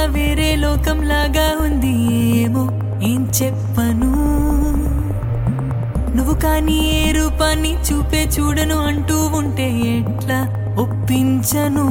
వేరే లోకంలాగా ఉంది ఏమో ఏం చెప్పను నువ్వు కానీ ఏ రూపాన్ని చూపే చూడను అంటూ ఉంటే ఎట్లా ఒప్పించను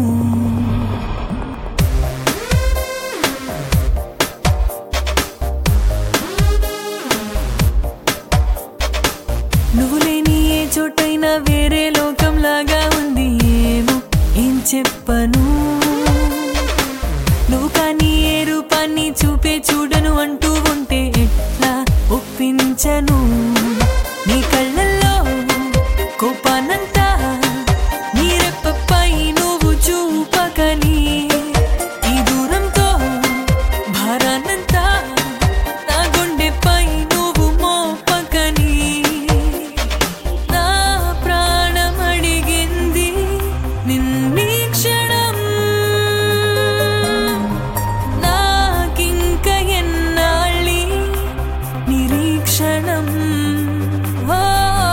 నువ్వు లేని ఏ చోటైనా వేరే లోకంలాగా ఉంది ఏమో ఏం చెప్పను నువ్వు కానీ ఏ రూపాన్ని చూపే చూడను అంటూ ఉంటే ఎట్లా ఒప్పించను నీ కళ్ళల్లో కోపానంతా నీ రెప్పపై నువ్వు చూపకని ఈ దూరంతో భారాన్నంతా నా గుండెపై నువ్వు మోపకని నా ప్రాణం అడిగింది నిన్నీ క్షణం నాకింక ఎన్నాళ్ళి నిరీక్షణం ఓ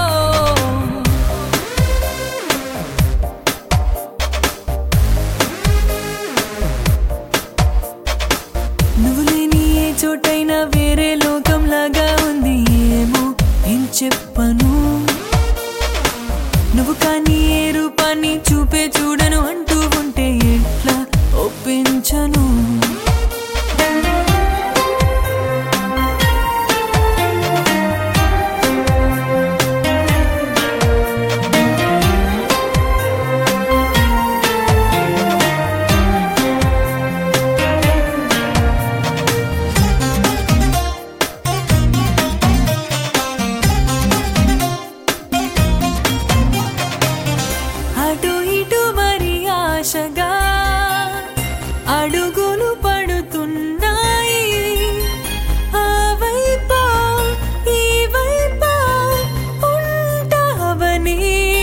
నువ్వు లేని ఏ చోటైనా వేరే లోకంలాగా ఉంది ఏమో ఏం చెప్పను నువ్వు కానీ ఏ రూపాన్ని చూపే చూడను అంటూ ఉంటే ఎట్లా ఒప్పించను అటు ఇటు మరి ఆశగా అడుగులు పడుతున్నాయి ఆ వైపా ఈ వైపా ఉంటావని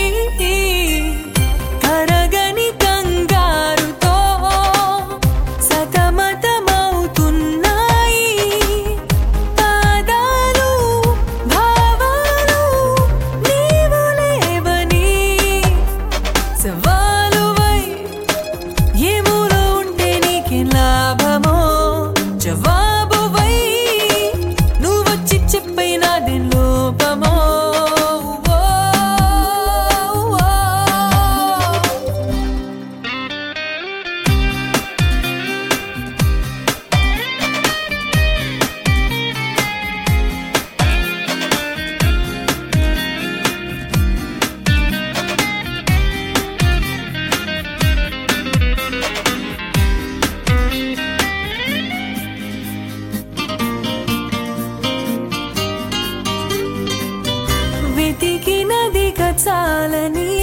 కరగని కంగారుతో సతమతమవుతున్నాయి పాదాలు భావాలు నీవు లేవని సవాలువై ఏ మూలో ఉంటే నీకే లాభమో జవాబువై నువ్వొచ్చి చెప్పై నాది లోపమో ఓ, ఓ. వెతికినది చాలని